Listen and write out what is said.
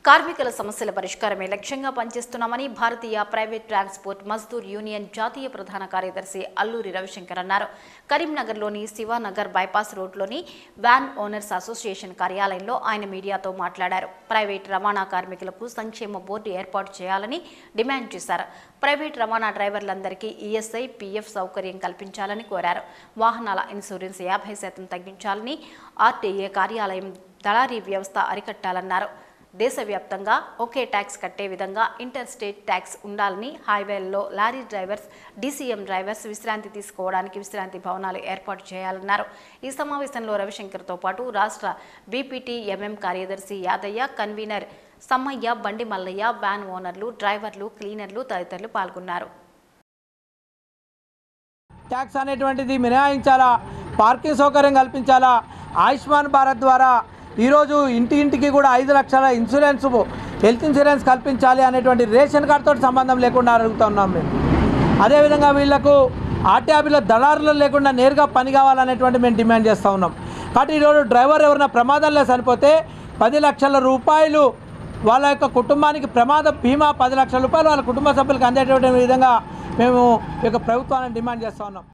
కార్మికుల సమస్యల పరిష్కారమే లక్ష్యంగా పనిచేస్తున్నామని Bharatiya private transport Mazdoor union జాతీయ ప్రధాన కార్యదర్శి అల్లూరి రవిశంకర్ అన్నారు కరీంనగర్లోని శివానగర్ బైపాస్ రోడ్లోని వ్యాన్ ఓనర్స్ అసోసియేషన్ కార్యాలయంలో ఆయన మీడియాతో మాట్లాడారు ప్రైవేట్ రవాణా కార్మికులకు సంక్షేమ బోర్డు ఏర్పాటు చేయాలని డిమాండ్ చేశారు ప్రైవేట్ రవాణా డ్రైవర్లందరికీ ఈఎస్ఐ పీఎఫ్ సౌకర్యం కల్పించాలని కోరారు వాహనాల ఇన్సూరెన్స్ యాభై శాతం తగ్గించాలని ఆర్టీఏ కార్యాలయం దళారీ వ్యవస్థ అరికట్టాలన్నారు దేశవ్యాప్తంగా ఒకే ట్యాక్స్ కట్టే విధంగా ఇంటర్ స్టేట్ ట్యాక్స్ ఉండాలని హైవేల్లో లారీ డ్రైవర్స్ డీసీఎం డ్రైవర్స్ విశ్రాంతి తీసుకోవడానికి విశ్రాంతి భవనాలు ఏర్పాటు చేయాలన్నారు ఈ సమావేశంలో రవిశంకర్తో పాటు రాష్ట్ర బీపీటీ ఎంఎం కార్యదర్శి యాదయ్య కన్వీనర్ సమ్మయ్య బండి మల్లయ్య వ్యాన్ ఓనర్లు డ్రైవర్లు క్లీనర్లు తదితరులు పాల్గొన్నారు ట్యాక్స్ అనేటువంటిది మినహాయించాలా పార్కింగ్ సౌకర్యం కల్పించాలా ఆయుష్మాన్ భారత్ ద్వారా ఈరోజు ఇంటి ఇంటికి కూడా ఐదు లక్షల ఇన్సూరెన్స్ హెల్త్ ఇన్సూరెన్స్ కల్పించాలి అనేటువంటి రేషన్ కార్డుతో సంబంధం లేకుండా అడుగుతా ఉన్నాం మేము అదేవిధంగా వీళ్లకు ఆర్టీఆర్బీలో దళారులు లేకుండా నేరుగా పని కావాలనేటువంటి మేము డిమాండ్ చేస్తూ ఉన్నాం కాబట్టి ఈరోజు డ్రైవర్ ఎవరైనా ప్రమాదంలో చనిపోతే పది లక్షల రూపాయలు వాళ్ళ యొక్క కుటుంబానికి ప్రమాద బీమా పది లక్షల రూపాయలు వాళ్ళ కుటుంబ సభ్యులకు అందేటువంటి విధంగా మేము ఈ యొక్క ప్రభుత్వాన్ని డిమాండ్ చేస్తూ ఉన్నాం